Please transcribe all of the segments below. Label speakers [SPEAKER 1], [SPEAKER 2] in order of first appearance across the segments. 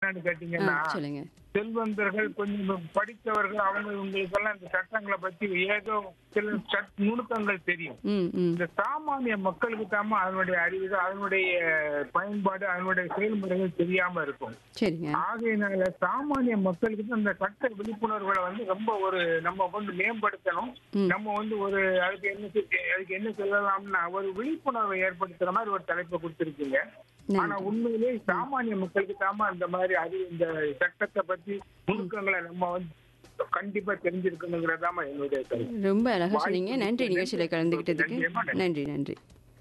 [SPEAKER 1] என்னன்னு
[SPEAKER 2] ஆ,
[SPEAKER 1] கேட்டீங்கன்னா
[SPEAKER 2] சொல்லுங்க
[SPEAKER 1] செல்வந்தர்கள் கொஞ்சம் படித்தவர்கள் அவங்க இவங்களுக்கெல்லாம் இந்த சட்டங்களை பத்தி ஏதோ சில சட் நுணுக்கங்கள் தெரியும்
[SPEAKER 2] ம் ம்
[SPEAKER 1] இந்த சாமானிய மக்களுக்கு தாம அதனுடைய அறிவு அதனுடைய பயன்பாடு அதனுடைய செயல்முறைகள் தெரியாம இருக்கும்
[SPEAKER 2] சரிங்க
[SPEAKER 1] ஆகையினால சாமானிய மக்களுக்கு தான் இந்த சட்ட விழிப்புணர்வுகளை வந்து ரொம்ப ஒரு நம்ம வந்து மேம்படுத்தணும்
[SPEAKER 2] ம்.
[SPEAKER 1] நம்ம வந்து ஒரு அதுக்கு என்ன செ- அதுக்கு என்ன சொல்லலாம்னா ஒரு விழிப்புணர்வை ஏற்படுத்துற மாதிரி ஒரு தலைப்பை கொடுத்திருக்கீங்க ஆனா
[SPEAKER 2] நன்றி
[SPEAKER 1] உண்மையிலே சாமானிய மக்களுக்கு தாம அந்த மாதிரி அறிவு இந்த சட்டத்தை பத்தி நுணுக்கங்களை நம்ம வந்து கண்டிப்பா தெரிஞ்சிருக்கணுங்கிறதாம என்னுடைய கருத்து
[SPEAKER 2] ரொம்ப அழகா
[SPEAKER 1] வாய்ப்பு
[SPEAKER 2] சொன்னீங்க நன்றி
[SPEAKER 1] கொடுத்ததுக்கு
[SPEAKER 2] நிகழ்ச்சியில கலந்துக்கிட்டதுக்கு
[SPEAKER 1] நன்றியம்மா, நன்றி.
[SPEAKER 2] நன்றி நன்றி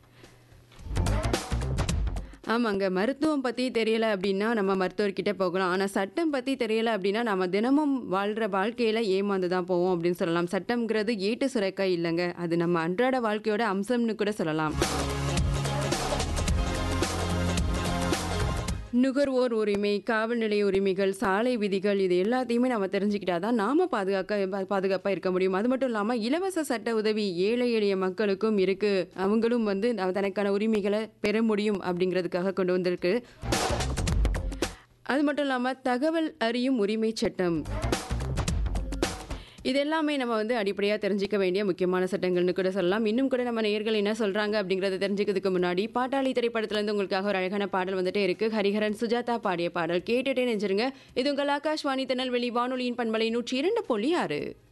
[SPEAKER 2] ஆமாங்க மருத்துவம் பற்றி தெரியல அப்படின்னா நம்ம மருத்துவர்கிட்ட போகலாம் ஆனால் சட்டம் பற்றி தெரியல அப்படின்னா நம்ம தினமும் வாழ்கிற வாழ்க்கையில் ஏமாந்து தான் போவோம் அப்படின்னு சொல்லலாம் சட்டம்ங்கிறது ஏட்டு சுரைக்காய் இல்லைங்க அது நம்ம அன்றாட வாழ்க்கையோட அம்சம்னு கூட சொல்லலாம் நுகர்வோர் உரிமை காவல் நிலைய உரிமைகள் சாலை விதிகள் இது எல்லாத்தையுமே நம்ம தெரிஞ்சுக்கிட்டா தான் நாம பாதுகாக்க பாதுகாப்பாக இருக்க முடியும் அது மட்டும் இல்லாமல் இலவச சட்ட உதவி ஏழை எளிய மக்களுக்கும் இருக்கு அவங்களும் வந்து தனக்கான உரிமைகளை பெற முடியும் அப்படிங்கிறதுக்காக கொண்டு வந்திருக்கு அது மட்டும் இல்லாமல் தகவல் அறியும் உரிமை சட்டம் இது எல்லாமே நம்ம வந்து அடிப்படையாக தெரிஞ்சிக்க வேண்டிய முக்கியமான சட்டங்கள்னு கூட சொல்லலாம் இன்னும் கூட நம்ம நேயர்கள் என்ன சொல்கிறாங்க அப்படிங்கிறத தெரிஞ்சுக்கிறதுக்கு முன்னாடி பாட்டாளி திரைப்படத்துலேருந்து உங்களுக்காக ஒரு அழகான பாடல் வந்துட்டே இருக்கு ஹரிஹரன் சுஜாதா பாடிய பாடல் கேட்டுட்டே நெஞ்சிருங்க இது உங்கள் ஆகாஷ்வாணி திருநெல்வேலி வானொலியின் பண்பலை நூற்றி இரண்டு புள்ளி ஆறு